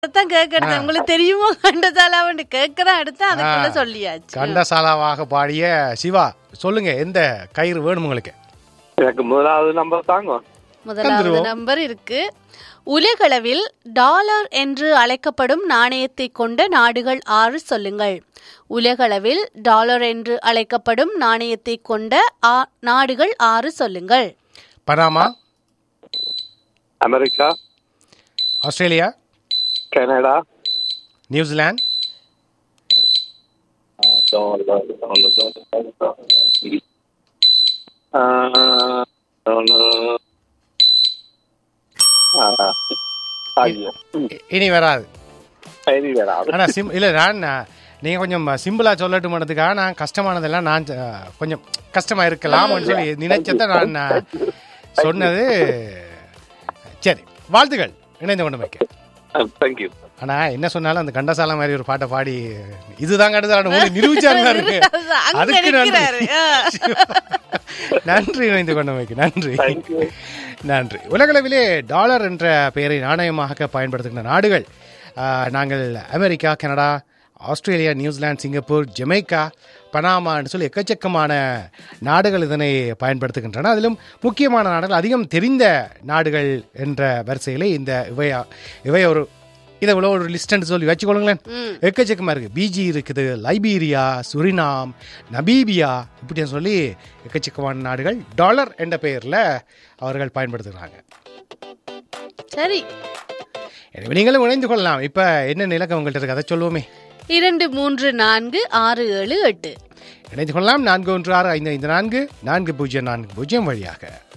தான் கேட்கறது உங்களுக்கு தெரியுமோ கண்டசாலாவன்னு கேட்கறேன் அடுத்து அதுக்குள்ள சொல்லியாச்சு கண்டசாலாவாக பாடிய சிவா சொல்லுங்க எந்த கயிறு வேணும் உங்களுக்கு எனக்கு முதலாவது நம்பர் தாங்க முதலாவது தந்துருவோம். நம்பர் இருக்கு உலகளவில் டாலர் என்று அழைக்கப்படும் நாணயத்தை கொண்ட நாடுகள் ஆறு சொல்லுங்கள் உலகளவில் டாலர் என்று அழைக்கப்படும் நாணயத்தை கொண்ட ஆ- நாடுகள் ஆறு சொல்லுங்கள் Panama America Australia Canada New Zealand ஆஹ், ஆஹ், ஆஹ், ஐயோ இ- இனி வராது சரி வேணாம் ஆனா சிம் இல்ல நான் நான் நீங்க கொஞ்சம் சிம்பிளா சொல்லட்டுமானதுக்காக நான் கஷ்டமானதெல்லாம் நான் அஹ், கொஞ்சம் கஷ்டமா இருக்கலாம்னு சொல்லி நினைச்சத நான் நான் சொன்னது சரி வாழ்த்துக்கள் இணைந்து கொண்டு வைக்க தேங்க்யூ ஆனா என்ன சொன்னாலும் அந்த கண்டசாலா மாதிரி ஒரு பாட்டை பாடி இதுதான் கண்டசாலா உங்களுக்கு நிரூபிச்சாங்க இருக்கு அங்க அதுக்கு நிக்கிறாரு. நன்றி நன்றி இணைந்து கொண்டு வைக்க நன்றி தேங்க்யூ நன்றி உலகளவிலே டாலர் என்ற பெயரை நாணயமாக பயன்படுத்துகின்ற நாடுகள் ஆஹ், நாங்கள் America Canada Australia New Zealand Singapore Jamaica பனாமான்னு சொல்லி எக்கச்சக்கமான நாடுகள் இதனை பயன்படுத்துகின்றன அதிலும் முக்கியமான நாடுகள் அதிகம் தெரிந்த நாடுகள் என்ற வரிசையிலே இந்த இவையா இவை ஒரு இதை இவ்வளோ ஒரு லிஸ்ட்னு சொல்லி வச்சுக்கொள்ளுங்களேன் ம். எக்கச்சக்கமாக இருக்குது பிஜி இருக்குது லைபீரியா சுரினாம் நபீபியா இப்படி சொல்லி எக்கச்சக்கமான நாடுகள் டாலர் என்ற பெயரில் அவர்கள் பயன்படுத்துகிறாங்க சரி எனவே நீங்களும் இணைந்து கொள்ளலாம் இப்போ என்ன நிலக்கம் உங்கள்கிட்ட இருக்கு அதை சொல்லுவோமே இரண்டு மூன்று நான்கு ஆறு ஏழு எட்டு இணைந்து கொள்ளலாம் நான்கு ஒன்று ஆறு ஐந்து ஐந்து நான்கு நான்கு பூஜ்ஜியம் நான்கு பூஜ்ஜியம் வழியாக